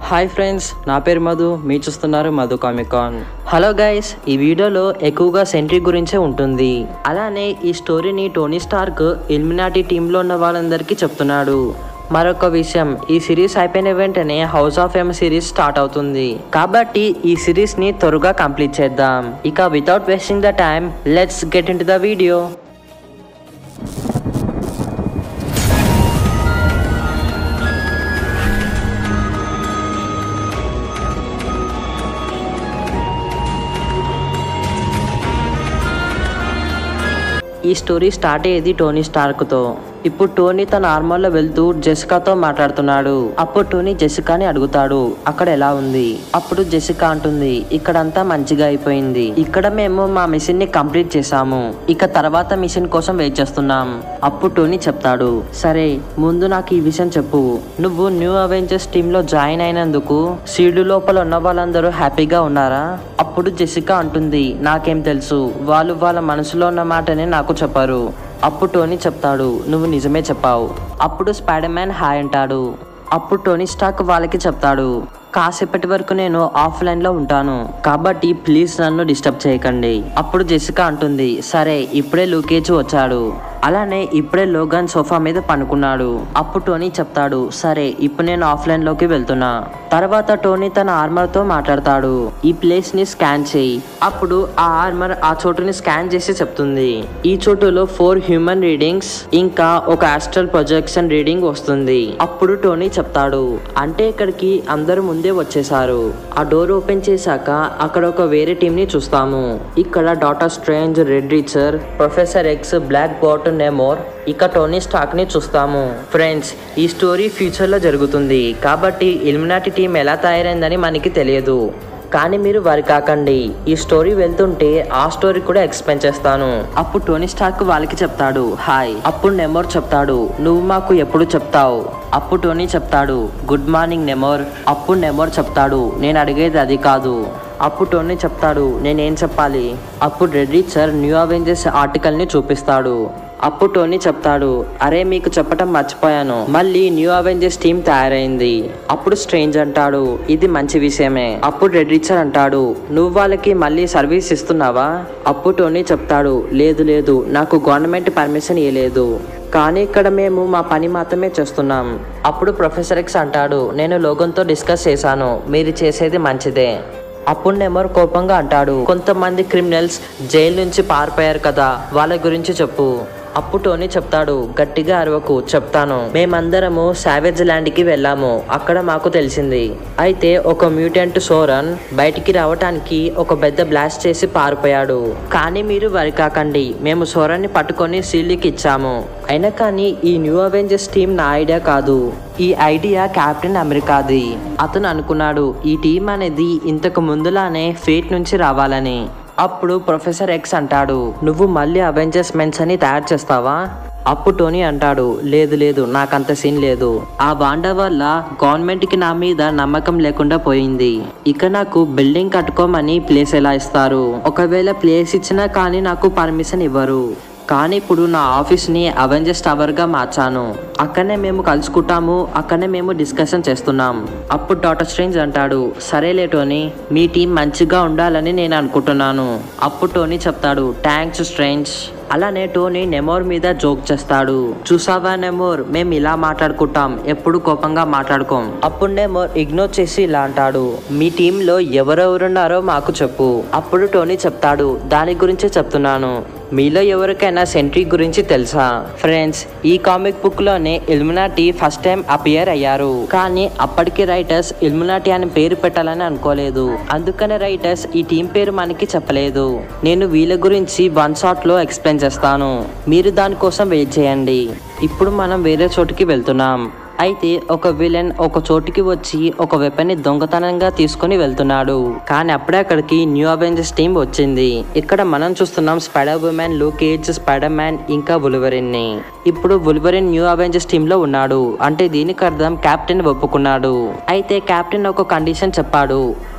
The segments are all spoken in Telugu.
హాయ్ ఫ్రెండ్స్ నా పేరు మధు మీ చూస్తున్నారు మధు కామికాన్ హలో గైస్ ఈ వీడియోలో ఎక్కువగా సెంట్రీ గురించే ఉంటుంది అలానే ఈ స్టోరీని టోనీ స్టార్క్ ఇల్మినాటి టీంలో ఉన్న వాళ్ళందరికీ చెప్తున్నాడు మరొక విషయం ఈ సిరీస్ అయిపోయిన వెంటనే House of M series start అవుతుంది కాబట్టి ఈ సిరీస్ ని త్వరగా కంప్లీట్ చేద్దాం ఇక without wasting the time let's get into the video ఈ స్టోరీ స్టార్ట్ అయ్యేది టోనీ స్టార్క్తో ఇప్పుడు టోనీ తన ఆర్మర్లో వెళ్తూ జెసికాతో మాట్లాడుతున్నాడు అప్పుడు టోనీ జెసికాని అడుగుతాడు అక్కడ ఎలా ఉంది అప్పుడు జెసికా అంటుంది ఇక్కడంతా మంచిగా అయిపోయింది ఇక్కడ మేము మా మిషన్ ని కంప్లీట్ చేసాము ఇక తర్వాత మిషన్ కోసం వెయిట్ చేస్తున్నాం అప్పుడు టోనీ చెప్తాడు సరే ముందు నాకు ఈ విషయం చెప్పు నువ్వు న్యూ అవెంజర్స్ టీమ్ లో జాయిన్ అయినందుకు సీడు లోపల ఉన్న వాళ్ళందరూ హ్యాపీగా ఉన్నారా అప్పుడు జెసికా అంటుంది నాకేం తెలుసు వాళ్ళు వాళ్ళ మనసులో ఉన్న మాటని నాకు చెప్పారు అప్పుడు టోనీ చెప్తాడు నువ్వు నిజమే చెప్పావు అప్పుడు స్పైడర్ మ్యాన్ హాయ్ అంటాడు అప్పుడు టోనీ స్టాక్ వాళ్ళకి చెప్తాడు కాసేపటి వరకు నేను ఆఫ్లైన్ లో ఉంటాను కాబట్టి ప్లీజ్ నన్ను డిస్టర్బ్ చేయకండి అప్పుడు జెసికా అంటుంది సరే ఇప్పుడే లూకేజ్ వచ్చాడు అలానే ఇప్పుడే లోగన్ సోఫా మీద పనుకున్నాడు అప్పుడు టోనీ చెప్తాడు సరే ఇప్పుడు నేను ఆఫ్లైన్ లోకి వెళ్తున్నా తర్వాత టోనీ తన ఆర్మర్ తో మాట్లాడతాడు ఈ ప్లేస్ ని స్కాన్ చేయి అప్పుడు ఆ ఆర్మర్ ఆ చోటుని స్కాన్ చేసి చెప్తుంది ఈ చోటులో ఫోర్ హ్యూమన్ రీడింగ్స్ ఇంకా ఒక ఆస్ట్రల్ ప్రొజెక్షన్ రీడింగ్ వస్తుంది అప్పుడు టోనీ చెప్తాడు అంటే ఇక్కడికి అందరూ ముందే వచ్చేసారు ఆ డోర్ ఓపెన్ చేశాక అక్కడ ఒక వేరే టీం ని చూస్తాము ఇక్కడ డాటర్ స్ట్రేంజ్ రెడ్ రీచర్ Professor X Black Bolt Namor ఇక టోనీ స్టాక్ ని చూస్తాము ఫ్రెండ్స్ ఈ స్టోరీ ఫ్యూచర్ లో జరుగుతుంది కాబట్టి ఇల్మినాటి టీం ఎలా తయారైందని మనకి తెలియదు కానీ మీరు వారి కాకండి ఈ స్టోరీ వెళ్తుంటే ఆ స్టోరీ కూడా ఎక్స్ప్లెయిన్ చేస్తాను అప్పుడు టోనీ స్టాక్ వాళ్ళకి చెప్తాడు హాయ్ అప్పుడు నెమోర్ చెప్తాడు నువ్వు మాకు ఎప్పుడు చెప్తావు అప్పుడు టోనీ చెప్తాడు గుడ్ మార్నింగ్ నెమోర్ అప్పుడు నెమోర్ చెప్తాడు నేను అడిగేది అది కాదు అప్పుడు టోనీ చెప్తాడు నేనేం చెప్పాలి అప్పుడు Reed sir new Avengers article ని చూపిస్తాడు అప్పుడు టోనీ చెప్తాడు అరే మీకు చెప్పటం మర్చిపోయాను మళ్ళీ న్యూ అవెంజర్స్ టీం తయారైంది అప్పుడు స్ట్రేంజ్ అంటాడు ఇది మంచి విషయమే అప్పుడు రెడ్ రిచర్ అంటాడు నువ్వు వాళ్ళకి మళ్ళీ సర్వీస్ ఇస్తున్నావా అప్పుడు టోనీ చెప్తాడు లేదు లేదు నాకు గవర్నమెంట్ పర్మిషన్ ఇవ్వలేదు కానీ ఇక్కడ మేము మా పని మాత్రమే చేస్తున్నాం అప్పుడు ప్రొఫెసర్ ఎక్స్ అంటాడు నేను లోగంతో డిస్కస్ చేశాను మీరు చేసేది మంచిదే అప్పుడు నెమర్ కోపంగా అంటాడు కొంతమంది క్రిమినల్స్ జైలు నుంచి పారిపోయారు కదా వాళ్ళ గురించి చెప్పు అప్పుడు టోనీ చెప్తాడు గట్టిగా అరవకు చెప్తాను మేమందరము సావేజ్ ల్యాండ్ కి వెళ్ళాము అక్కడ మాకు తెలిసింది అయితే ఒక మ్యూటెంట్ సోరన్ బయటికి రావటానికి ఒక పెద్ద బ్లాస్ట్ చేసి పారిపోయాడు కానీ మీరు వరి కాకండి మేము సోరన్ని పట్టుకొని సీల్లీకి ఇచ్చాము అయినా కానీ ఈ న్యూ అవెంజర్స్ టీం నా ఐడియా కాదు ఈ ఐడియా కెప్టెన్ అమెరికాది అతను అనుకున్నాడు ఈ టీం అనేది ఇంతకు ముందులానే ఫేట్ నుంచి రావాలని అప్పుడు ప్రొఫెసర్ ఎక్స్ అంటాడు నువ్వు మళ్ళీ అవెంజర్స్ మెన్స్ అని తయారు చేస్తావా అప్పుడు టోనీ అంటాడు లేదు లేదు నాకంత సీన్ లేదు ఆ వాండా వల్ల గవర్నమెంట్ కి నా మీద నమ్మకం లేకుండా పోయింది ఇక నాకు బిల్డింగ్ కట్టుకోమని ప్లేస్ ఎలా ఇస్తారు ఒకవేళ ప్లేస్ ఇచ్చినా కానీ నాకు పర్మిషన్ ఇవ్వరు కానీ ఇప్పుడు నా ఆఫీస్ని అవెంజర్స్ టవర్గా మార్చాను అక్కడనే మేము కలుసుకుంటాము అక్కడనే మేము డిస్కషన్ చేస్తున్నాం అప్పుడు డాక్టర్ స్ట్రేంజ్ అంటాడు సరేలే టోనీ మీ టీం మంచిగా ఉండాలని నేను అనుకుంటున్నాను అప్పుడు టోనీ చెప్తాడు థ్యాంక్స్ స్ట్రేంజ్ అలానే టోనీ నెమోర్ మీద జోక్ చేస్తాడు చూసావా నెమోర్ మేము ఇలా మాట్లాడుకుంటాం ఎప్పుడు కోపంగా మాట్లాడుకోం అప్పుడు నెమోర్ ఇగ్నోర్ చేసి ఇలా అంటాడు మీ టీంలో ఎవరెవరున్నారో మాకు చెప్పు అప్పుడు టోనీ చెప్తాడు దాని గురించే చెప్తున్నాను మీలో ఎవరికైనా సెంట్రీ గురించి తెలుసా ఫ్రెండ్స్ ఈ కామిక్ బుక్ లోనే ఇల్మినాటి ఫస్ట్ టైం అపియర్ అయ్యారు కానీ అప్పటికి రైటర్స్ ఇల్మినాటి అని పేరు పెట్టాలని అనుకోలేదు అందుకనే రైటర్స్ ఈ టీం పేరు మనకి చెప్పలేదు నేను వీళ్ళ గురించి వన్ షాట్ లో ఎక్స్ప్లెయిన్ చేస్తాను మీరు దానికోసం వెయిట్ చేయండి ఇప్పుడు మనం వేరే చోటుకి వెళ్తున్నాం అయితే ఒక విలన్ ఒక చోటుకి వచ్చి ఒక వెపన్ ని దొంగతనంగా తీసుకొని వెళ్తున్నాడు కానీ అప్పుడే అక్కడికి న్యూ అవెంజర్స్ టీం వచ్చింది ఇక్కడ మనం చూస్తున్నాం Spider Woman Luke Cage Spider Man ఇంకా బులివరిన్ ని ఇప్పుడు బులివరిన్ న్యూ అవెంజర్స్ టీమ్ లో ఉన్నాడు అంటే దీనికి అర్థం కెప్టెన్ ఒప్పుకున్నాడు అయితే కెప్టెన్ ఒక కండిషన్ చెప్పాడు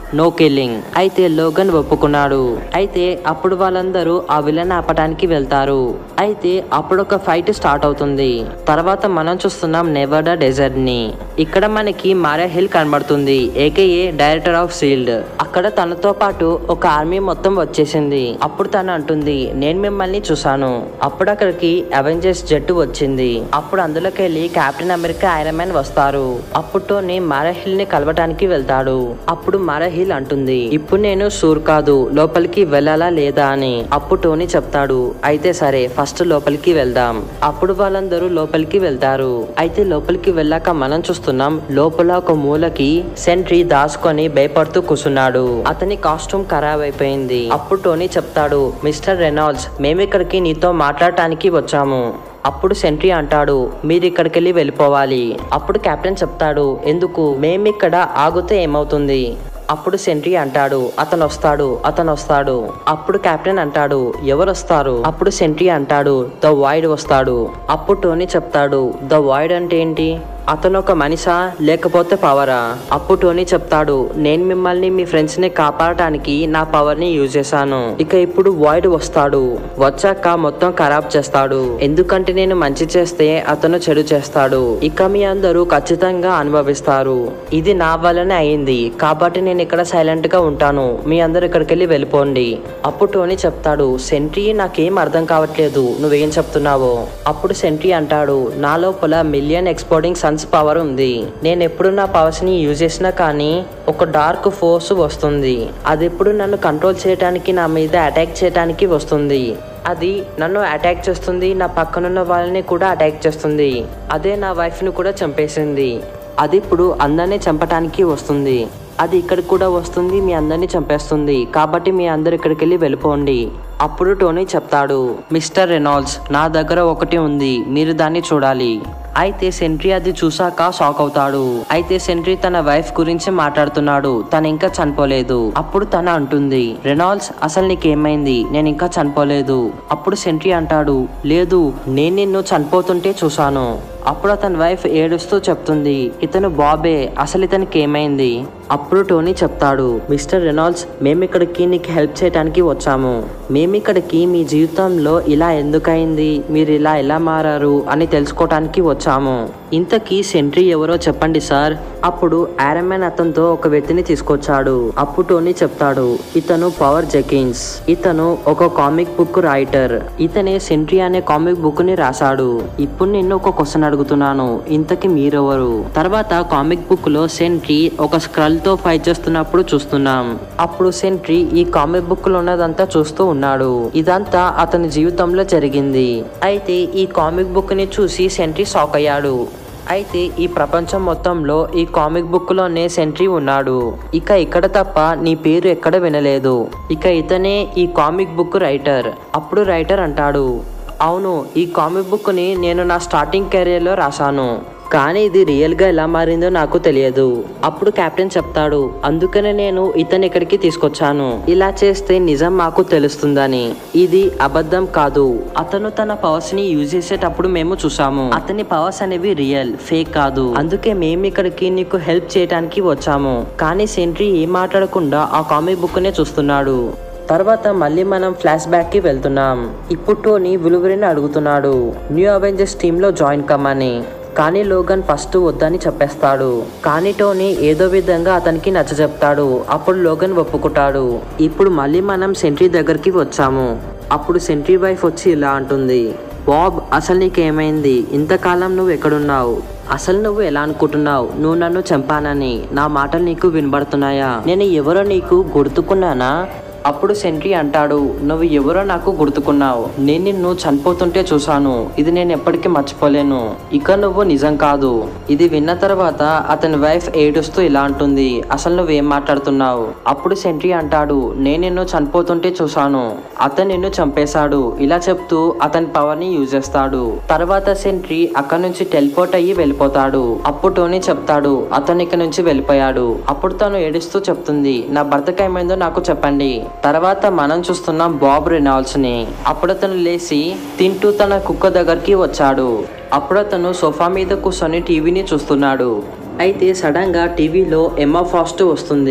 నో కిల్లింగ్ అయితే లోగన్ ఒప్పుకున్నాడు అయితే అప్పుడు వాళ్ళందరూ ఆ విలన్ ఆపటానికి వెళ్తారు అయితే అప్పుడు ఒక ఫైట్ స్టార్ట్ అవుతుంది తర్వాత మనం చూస్తున్నాం నెవర్డా డెజర్ట్ ని ఇక్కడ మనకి మారా హిల్ కనబడుతుంది ఏకేఏ డైరెక్టర్ ఆఫ్ సీల్డ్ అక్కడ తనతో పాటు ఒక ఆర్మీ మొత్తం వచ్చేసింది అప్పుడు తను అంటుంది నేను మిమ్మల్ని చూసాను అప్పుడు అక్కడికి అవెంజర్స్ జట్టు వచ్చింది అప్పుడు అందులోకి వెళ్ళి కెప్టెన్ అమెరికా ఐరన్ మ్యాన్ వస్తారు అప్పుడు టోనీ మారాహిల్ ని కలవటానికి వెళ్తాడు అప్పుడు మారాహిల్ అంటుంది ఇప్పుడు నేను షూర్ కాదు లోపలికి వెళ్ళాలా లేదా అని అప్పుడు టోనీ చెప్తాడు అయితే సరే ఫస్ట్ లోపలికి వెళ్దాం అప్పుడు వాళ్ళందరూ లోపలికి వెళ్తారు అయితే లోపలికి వెళ్ళాక మనం చూస్తున్నాం లోపల ఒక మూలకి సెంట్రీ దాచుకొని భయపడుతూ కూర్చున్నాడు అతని కాస్ట్యూమ్ ఖరాబ్ అయిపోయింది అప్పుడు టోనీ చెప్తాడు మిస్టర్ రెనాల్డ్స్ మేము ఇక్కడికి నీతో మాట్లాడటానికి వచ్చాము అప్పుడు సెంట్రీ అంటాడు మీరు ఇక్కడికి వెళ్ళి వెళ్ళిపోవాలి అప్పుడు కెప్టెన్ చెప్తాడు ఎందుకు మేమిక్కడ ఆగితే ఏమవుతుంది అప్పుడు సెంట్రీ అంటాడు అతను వస్తాడు అతను వస్తాడు అప్పుడు కెప్టెన్ అంటాడు ఎవరు వస్తారు అప్పుడు సెంట్రీ అంటాడు ద వాయిడ్ వస్తాడు అప్పుడు టోనీ చెప్తాడు ద వాయిడ్ అంటే ఏంటి అతను ఒక మనిషా లేకపోతే పవరా అప్పుడు టోనీ చెప్తాడు నేను మిమ్మల్ని మీ ఫ్రెండ్స్ ని కాపాడటానికి నా పవర్ ని యూజ్ చేశాను ఇక ఇప్పుడు వాయిడ్ వస్తాడు వచ్చాక మొత్తం ఖరాబ్ చేస్తాడు ఎందుకంటే నేను మంచి చేస్తే అతను చెడు చేస్తాడు ఇక మీ అందరూ ఖచ్చితంగా అనుభవిస్తారు ఇది నా వల్లనే అయింది కాబట్టి నేను ఇక్కడ సైలెంట్ గా ఉంటాను మీ అందరు ఇక్కడికి వెళ్ళి వెళ్ళిపోండి అప్పుడు టోనీ చెప్తాడు సెంట్రీ నాకేం అర్థం కావట్లేదు నువ్వేం చెప్తున్నావో అప్పుడు సెంట్రీ అంటాడు నా లోపల మిలియన్ ఎక్స్పోర్టింగ్ సన్స్ పవర్ ఉంది నేను ఎప్పుడు నా పవర్స్ ని యూజ్ చేసినా కానీ ఒక డార్క్ ఫోర్స్ వస్తుంది అది ఎప్పుడు నన్ను కంట్రోల్ చేయడానికి నా మీద అటాక్ చేయడానికి వస్తుంది అది నన్ను అటాక్ చేస్తుంది నా పక్కనున్న వాళ్ళని కూడా అటాక్ చేస్తుంది అదే నా వైఫ్ ని కూడా చంపేసింది అది ఇప్పుడు అందరినీ చంపటానికి వస్తుంది అది ఇక్కడికి కూడా వస్తుంది మీ అందరినీ చంపేస్తుంది కాబట్టి మీ అందరు ఇక్కడికి వెళ్ళి వెళ్ళిపోండి అప్పుడు టోనీ చెప్తాడు మిస్టర్ రెనాల్డ్స్ నా దగ్గర ఒకటి ఉంది మీరు దాన్ని చూడాలి అయితే సెంట్రీ అది చూసాక షాక్ అవుతాడు అయితే సెంట్రీ తన వైఫ్ గురించి మాట్లాడుతున్నాడు తను ఇంకా చనిపోలేదు అప్పుడు తన అంటుంది రెనాల్డ్స్ అసలు నీకేమైంది నేను ఇంకా చనిపోలేదు అప్పుడు సెంట్రీ అంటాడు లేదు నేను నిన్ను చనిపోతుంటే చూశాను అప్పుడు అతని వైఫ్ ఏడుస్తూ చెప్తుంది ఇతను బాబే అసలు ఇతనికి ఏమైంది అప్పుడు టోనీ చెప్తాడు మిస్టర్ రెనాల్డ్స్ మేము ఇక్కడికి నీకు హెల్ప్ చేయడానికి వచ్చాము మేము ఇక్కడికి మీ జీవితంలో ఇలా ఎందుకయింది మీరు ఇలా ఎలా మారారు అని తెలుసుకోవటానికి వచ్చాము ఇంతకీ సెంట్రీ ఎవరో చెప్పండి సార్ అప్పుడు ఆరమ్యాన్ అతనితో ఒక వ్యక్తిని తీసుకొచ్చాడు అప్పుడు టోనీ చెప్తాడు ఇతను పవర్ జెకిన్స్ ఇతను ఒక కామిక్ బుక్ రైటర్ ఇతనే సెంట్రీ అనే కామిక్ బుక్ ని రాశాడు ఇప్పుడు నిన్ను ఒక క్వశ్చన్ అడుగుతున్నాను ఇంతకి మీరెవరు తర్వాత కామిక్ బుక్ లో సెంట్రీ ఒక స్క్రల్ తో ఫైట్ చేస్తున్నప్పుడు చూస్తున్నాం అప్పుడు సెంట్రీ ఈ కామిక్ బుక్ లో ఉన్నదంతా చూస్తూ ఉన్నాడు ఇదంతా అతని జీవితంలో జరిగింది అయితే ఈ కామిక్ బుక్ ని చూసి సెంట్రీ షాక్ అయ్యాడు అయితే ఈ ప్రపంచం మొత్తంలో ఈ కామిక్ బుక్ లోనే సెంట్రీ ఉన్నాడు ఇక ఇక్కడ తప్ప నీ పేరు ఎక్కడ వినలేదు ఇక ఇతనే ఈ కామిక్ బుక్ రైటర్ అప్పుడు రైటర్ అంటాడు అవును ఈ కామిక్ బుక్ ని నేను నా స్టార్టింగ్ కెరీర్ లో రాశాను కానీ ఇది రియల్ గా ఎలా మారిందో నాకు తెలియదు అప్పుడు కెప్టెన్ చెప్తాడు అందుకనే నేను ఇతను ఇక్కడికి తీసుకొచ్చాను ఇలా చేస్తే నిజం మాకు తెలుస్తుందని ఇది అబద్ధం కాదు అతను తన పవర్స్ ని యూజ్ చేసేటప్పుడు మేము చూసాము అతని పవర్స్ అనేవి రియల్ ఫేక్ కాదు అందుకే మేము ఇక్కడికి నీకు హెల్ప్ చేయడానికి వచ్చాము కానీ సెంట్రీ ఏం మాట్లాడకుండా ఆ కామిక్ బుక్ నే చూస్తున్నాడు తర్వాత మళ్ళీ మనం ఫ్లాష్ బ్యాక్ కి వెళ్తున్నాం ఇప్పుడు టోనీ విలువరిని అడుగుతున్నాడు న్యూ అవెంజర్స్ టీమ్ లో జాయిన్ కమ్మని కానీ లోగన్ ఫస్ట్ వద్దని చెప్పేస్తాడు కానీ టోనీ ఏదో విధంగా అతనికి నచ్చ చెప్తాడు అప్పుడు లోగన్ ఒప్పుకుంటాడు ఇప్పుడు మళ్ళీ మనం సెంట్రీ దగ్గరికి వచ్చాము అప్పుడు సెంట్రీ వైఫ్ వచ్చి ఇలా అంటుంది బాబ్ అసలు నీకేమైంది ఇంతకాలం నువ్వు ఎక్కడున్నావు అసలు నువ్వు ఎలా అనుకుంటున్నావు నువ్వు నన్ను చంపానని నా మాటలు నీకు వినబడుతున్నాయా నేను ఎవరో నీకు గుర్తుకున్నానా అప్పుడు సెంట్రీ అంటాడు నువ్వు ఎవరో నాకు గుర్తుకున్నావు నేను నిన్ను చనిపోతుంటే చూశాను ఇది నేను ఎప్పటికీ మర్చిపోలేను ఇక నువ్వు నిజం కాదు ఇది విన్న తర్వాత అతని వైఫ్ ఏడుస్తూ ఇలా అంటుంది అసలు నువ్వేం మాట్లాడుతున్నావు అప్పుడు సెంట్రీ అంటాడు నేను నిన్ను చనిపోతుంటే చూశాను అతను నిన్ను చంపేశాడు ఇలా చెప్తూ అతని పవర్ ని యూజ్ చేస్తాడు తర్వాత సెంట్రీ అక్కడి నుంచి టెలిపోర్ట్ అయ్యి వెళ్ళిపోతాడు అప్పుడు టోనీ చెప్తాడు అతను ఇక్కడ నుంచి వెళ్ళిపోయాడు అప్పుడు తను ఏడుస్తూ చెప్తుంది నా భర్తకి ఏమైందో నాకు చెప్పండి తర్వాత మనం చూస్తున్నాం బాబ్ రెనాల్డ్స్ ని అప్పుడు అతను లేచి తింటూ తన కుక్క దగ్గరికి వచ్చాడు అప్పుడు అతను సోఫా మీద కూర్చొని టీవీని చూస్తున్నాడు అయితే సడన్ గా టీవీలో ఎమ్మా ఫాస్ట్ వస్తుంది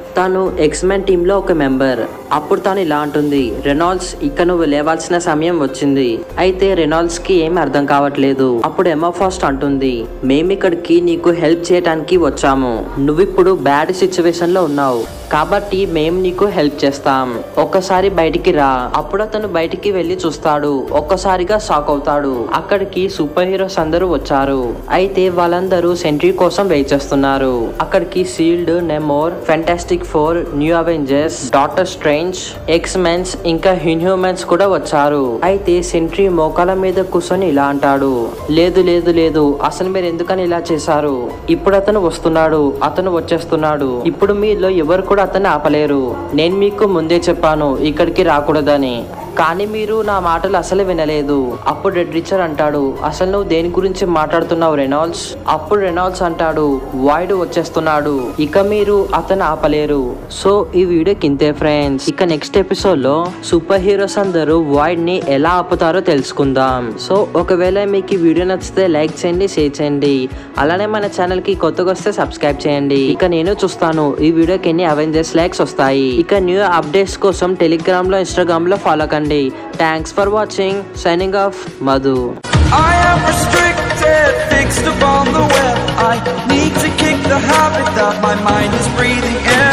తను ఎక్స్మెన్ టీమ్ లో ఒక మెంబర్ అప్పుడు తను ఇలా అంటుంది రెనాల్డ్స్ ఇక నువ్వు లేవాల్సిన సమయం వచ్చింది అయితే రెనాల్డ్స్ కి ఏం అర్థం కావట్లేదు అప్పుడు ఎమ్మా ఫాస్ట్ అంటుంది మేము ఇక్కడికి నీకు హెల్ప్ చేయడానికి వచ్చాము నువ్విప్పుడు బ్యాడ్ సిచ్యువేషన్ లో ఉన్నావు కాబట్టి మేము నీకు హెల్ప్ చేస్తాం ఒక్కసారి బయటికి రా అప్పుడు అతను బయటికి వెళ్లి చూస్తాడు ఒక్కసారిగా షాక్ అవుతాడు అక్కడికి సూపర్ హీరోస్ అందరూ వచ్చారు అయితే వాళ్ళందరూ సెంట్రీ కోసం వెయిట్ చేస్తున్నారు అక్కడికి SHIELD Namor Fantastic Four new Avengers doctor Strange X men's ఇంకా ఇన్హ్యూమన్స్ కూడా వచ్చారు అయితే సెంట్రీ మోకాల మీద కూర్చొని ఇలా అంటాడు లేదు లేదు లేదు అసలు మీరు ఎందుకని ఇలా చేశారు ఇప్పుడు అతను వస్తున్నాడు అతను వచ్చేస్తున్నాడు ఇప్పుడు మీలో ఎవరు కూడా అతన్ని ఆపలేరు నేను మీకు ముందే చెప్పాను ఇక్కడికి రాకూడదని కానీ మీరు నా మాటలు అసలు వినలేదు అప్పుడు రెడ్ రిచర్ అంటాడు అసలు నువ్వు దేని గురించి మాట్లాడుతున్నావు రెనాల్డ్స్ అప్పుడు రెనాల్డ్స్ అంటాడు వాయిడ్ వచ్చేస్తున్నాడు ఇక మీరు అతను ఆపలేరు సో ఈ వీడియోకి ఇంతే ఫ్రెండ్స్ ఇక నెక్స్ట్ ఎపిసోడ్ లో సూపర్ హీరోస్ అందరూ వాయిడ్ ని ఎలా ఆపుతారో తెలుసుకుందాం సో ఒకవేళ మీకు ఈ వీడియో నచ్చితే లైక్ చేయండి షేర్ చేయండి అలానే మన ఛానల్ కి కొత్తగా వస్తే సబ్స్క్రైబ్ చేయండి ఇక నేను చూస్తాను ఈ వీడియోకి ఎన్ని అవెంజర్స్ లైక్స్ వస్తాయి ఇక న్యూ అప్డేట్స్ కోసం టెలిగ్రామ్ లో ఇన్స్టాగ్రామ్ లో ఫాలో కండి thanks for watching signing off Madhu I am restricted, fixed upon the web. I need to kick the habit that my mind is breathing in.